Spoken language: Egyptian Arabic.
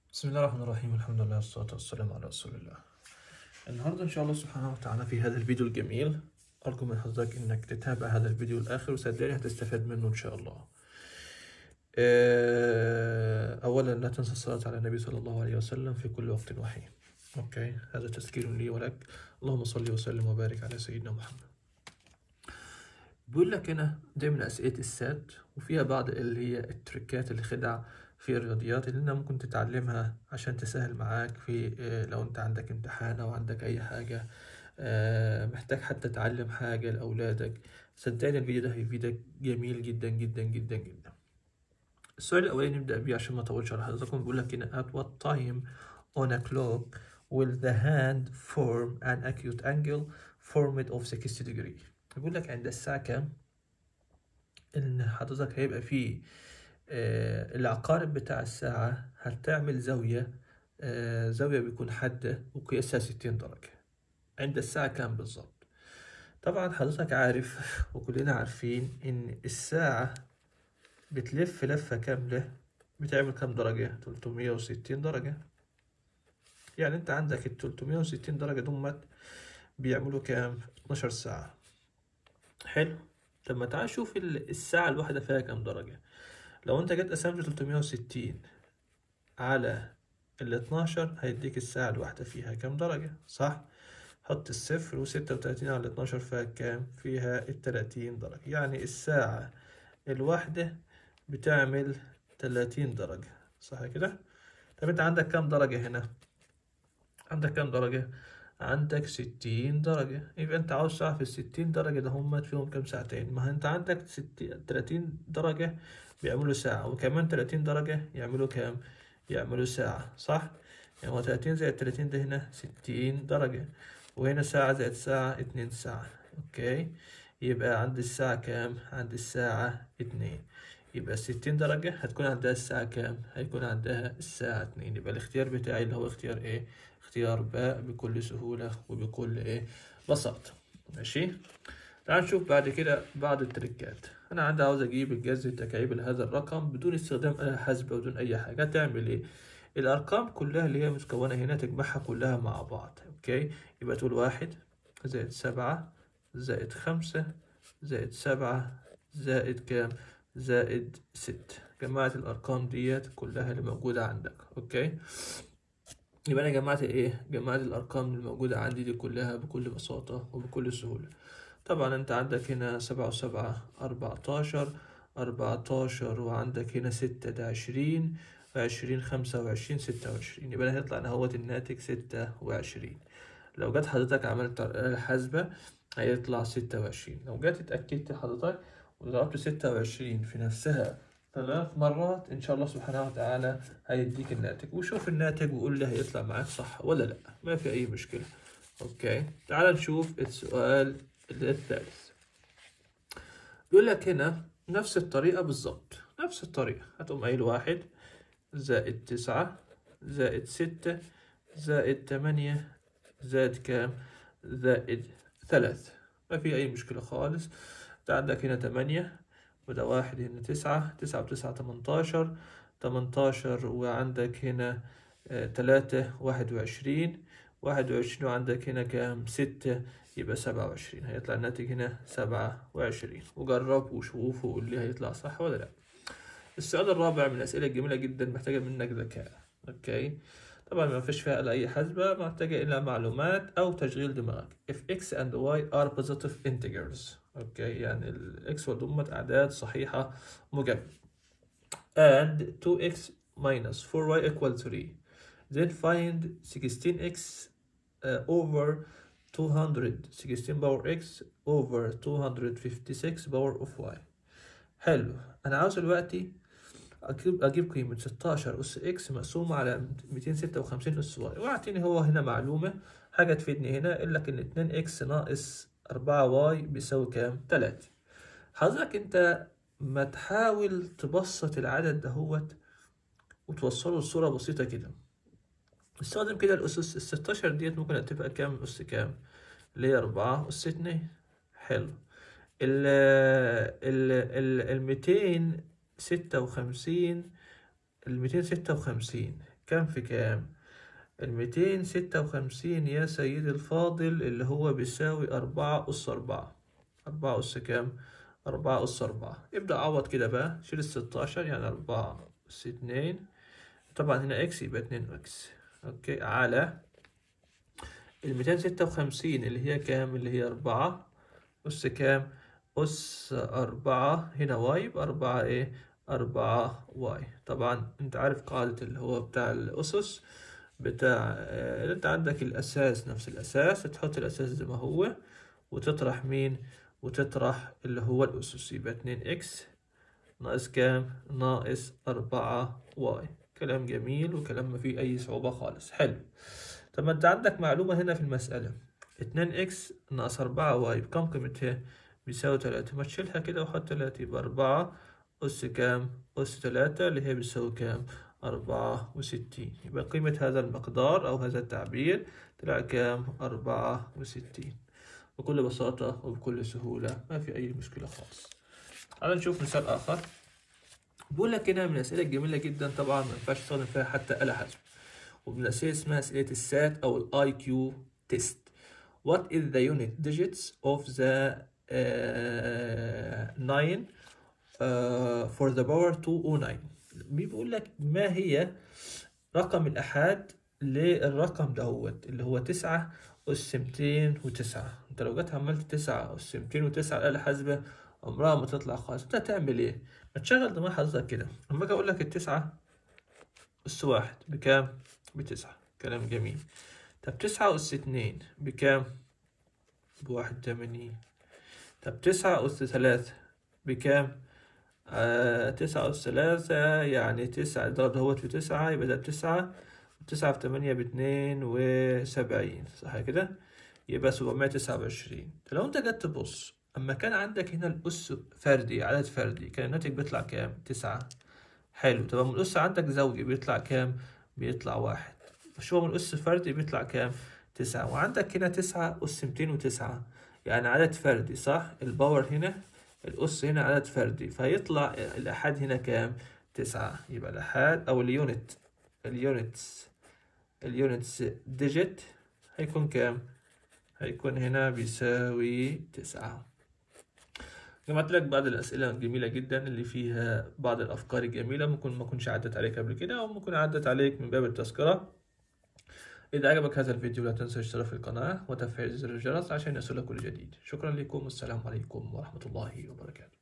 بسم الله الرحمن الرحيم الحمد لله والصلاة والسلام على رسول الله النهاردة إن شاء الله سبحانه وتعالى في هذا الفيديو الجميل أرجو من حضرتك إنك تتابع هذا الفيديو الآخر وصدقني هتستفاد منه إن شاء الله آه، أولا لا تنسى الصلاة على النبي صلى الله عليه وسلم في كل وقت وحين أوكي هذا تذكير لي ولك اللهم صل وسلم وبارك على سيدنا محمد بيقول لك هنا دي من أسئلة السات وفيها بعض اللي هي التريكات اللي خدع في الرياضيات اللي انت ممكن تتعلمها عشان تسهل معاك في آه، لو انت عندك امتحان او عندك اي حاجة آه، محتاج حتى تعلم حاجة لأولادك صدقني الفيديو ده هيفيدك جميل جدا جدا جدا جدا السؤال الأولاني نبدأ بيه عشان ما أطولش على حضراتكم بيقول لك هنا at what time on a clock will the hand form an acute angle formed of 60 degree بيقول لك عند الساعة كام إن حضرتك هيبقى فيه آه، العقارب بتاع الساعة هتعمل زاوية آه، زاوية بيكون حادة وقياسها 60 درجة عند الساعة كام بالظبط طبعا حضرتك عارف وكلنا عارفين إن الساعة بتلف لفة كاملة بتعمل كام درجة 360 درجة يعني انت عندك ال 360 درجة دمت بيعملوا كام 12 ساعة حلو طب ما تعال شوف ال- الساعة الواحدة فيها كام درجة لو انت جيت قسمت 360 على ال 12 هيديك الساعة الواحدة فيها كام درجة صح حط الصفر وستة وتلاتين على 12 فيها كام فيها التلاتين درجة يعني الساعة الواحدة بتعمل تلاتين درجة صح كده طب انت عندك كام درجة هنا عندك كام درجة عندك ستين درجة يبقى انت عاوز تعرف الستين درجة ده هم فيهم كام ساعتين ما انت عندك ستين تلاتين درجة بيعملوا ساعة وكمان تلاتين درجة يعملوا كام يعملوا ساعة صح يعني هو تلاتين زائد تلاتين ده هنا ستين درجة وهنا ساعة زائد ساعة اتنين ساعة اوكي يبقى عند الساعة كام عند الساعة اتنين يبقى ستين درجة هتكون عندها الساعة كام هيكون عندها الساعة اتنين يبقى الاختيار بتاعي اللي هو اختيار ايه اختيار باء بكل سهولة وبكل ايه بساطة ماشي تعال نشوف بعد كده بعض التريكات انا عندي عاوز اجيب الجذر التكعيبي لهذا الرقم بدون استخدام آلة حاسبة بدون اي حاجة هتعمل ايه الارقام كلها اللي هي متكونة هنا تجمعها كلها مع بعض اوكي يبقى تقول واحد زائد سبعة زائد خمسة زائد سبعة زائد كام زائد ستة جمعت الارقام ديت كلها اللي موجودة عندك اوكي يبقى انا جمعت ايه جمعت الارقام الموجودة عندي دي كلها بكل بساطة وبكل سهولة طبعا انت عندك هنا سبعة وسبعة أربعتاشر أربعتاشر وعندك هنا ستة ده عشرين وعشرين خمسة وعشرين ستة وعشرين يبقى هيطلع نهوت الناتج ستة وعشرين لو جت حضرتك عملت آلة حاسبة هيطلع ستة وعشرين لو جت اتأكدت حضرتك وضربت ستة وعشرين في نفسها ثلاث مرات إن شاء الله سبحانه وتعالى هيديك الناتج وشوف الناتج وقول لي هيطلع معاك صح ولا لأ ما في أي مشكلة أوكي تعال نشوف السؤال الثالث بيقول لك هنا نفس الطريقة بالظبط نفس الطريقة هتقوم قايل واحد زائد تسعة زائد ستة زائد تمانية زائد كام زائد ثلاثة ما في أي مشكلة خالص انت عندك هنا تمانية وده واحد هنا تسعة تسعة وتسعة تمنتاشر تمنتاشر وعندك هنا آه، تلاتة واحد وعشرين واحد وعشرين وعندك هنا كام ستة يبقى سبعة وعشرين هيطلع الناتج هنا سبعة وعشرين وجرب وشوف وقول لي هيطلع صح ولا لأ السؤال الرابع من الأسئلة الجميلة جدا محتاجة منك ذكاء أوكي طبعا ما فيش فيها إلا أي حسبة محتاجة إلا معلومات أو تشغيل دماغ if x and y are positive integers أوكي يعني ال x والضمة أعداد صحيحة مجمع and 2x minus 4y equal 3 then find 16x uh, over 200 16 power x over 256 power of y حلو انا عاوز دلوقتي اجيب اجيب قيمة 16 اس اكس مقسومة على 256 اس واي واعطيني هو هنا معلومة حاجة تفيدني هنا يقول لك ان 2 اكس ناقص 4 واي بيساوي كام 3 حضرتك انت ما تحاول تبسط العدد دهوت وتوصله لصورة بسيطة كده استخدم كده الأسس ال 16 ديت ممكن تبقى كام أس كام اللي هي أربعة أس اتنين حلو ال ال ال ال 256 ال 256 كام في كام الميتين ستة وخمسين يا سيدي الفاضل اللي هو بيساوي أربعة أس أربعة أربعة أس كام أربعة أس أربعة ابدأ عوض كده بقى شيل الستاشر يعني أربعة أس اتنين طبعا هنا إكس يبقى اتنين إكس أوكي على الميتين ستة وخمسين اللي هي كام اللي هي أربعة أس كام أس أربعة هنا واي يبقى أربعة إيه أربعة واي طبعا أنت عارف قاعدة اللي هو بتاع الأسس بتاع آه، أنت عندك الأساس نفس الأساس تحط الأساس زي ما هو وتطرح مين وتطرح اللي هو الأسس يبقى اتنين إكس ناقص كام ناقص أربعة واي كلام جميل وكلام ما فيه أي صعوبة خالص حلو طب ما أنت عندك معلومة هنا في المسألة اتنين إكس ناقص أربعة واي بكم قيمتها بيساوي تلاتة ما تشيلها كده وحط تلاتة يبقى أربعة أس كام أس تلاتة اللي هي بتساوي كام أربعة وستين يبقى قيمة هذا المقدار أو هذا التعبير طلع كام أربعة وستين بكل بساطة وبكل سهولة ما في أي مشكلة خالص تعال نشوف مثال آخر بقول لك هنا من الأسئلة الجميلة جدا طبعا ما ينفعش تستخدم فيها حتى آلة حاسبة ومن الأسئلة اسمها أسئلة السات أو الآي كيو تيست What is the unit digits of the uh, 9 uh, for the power 209 بيقول لك ما هي رقم الأحاد للرقم دهوت اللي هو تسعة أس ميتين وتسعة أنت لو جيت عملت تسعة أس ميتين وتسعة الآلة الحاسبة عمرها ما تطلع خالص أنت هتعمل إيه؟ ما تشغل دماغ حظك كده لما أجي أقول لك التسعة أس واحد بكام؟ بتسعة كلام جميل طب تسعة أس اتنين بكام؟ بواحد وتمانين طب تسعة أس ثلاثة بكام؟ آه تسعة أس ثلاثة يعني تسعة ضرب دهوت في تسعة يبقى ده بتسعة تسعة في تمانية باتنين وسبعين صح كده؟ يبقى سبعمية تسعة وعشرين لو أنت جيت تبص أما كان عندك هنا الأس فردي عدد فردي كان الناتج بيطلع كام؟ تسعة حلو طب من الأس عندك زوجي بيطلع كام؟ بيطلع واحد مش هو من الأس فردي بيطلع كام؟ تسعة وعندك هنا تسعة أس ميتين وتسعة يعني عدد فردي صح؟ الباور هنا الأس هنا عدد فردي فيطلع الأحاد هنا كام؟ تسعة يبقى الأحاد أو اليونت اليونتس اليونتس ديجيت هيكون كام؟ هيكون هنا بيساوي تسعة جمعت لك بعض الأسئلة الجميلة جدا اللي فيها بعض الأفكار الجميلة ممكن ما كنتش عدت عليك قبل كده أو ممكن عدت عليك من باب التذكرة إذا عجبك هذا الفيديو لا تنسى الاشتراك في القناة وتفعيل زر الجرس عشان يصلك كل جديد شكرا لكم والسلام عليكم ورحمة الله وبركاته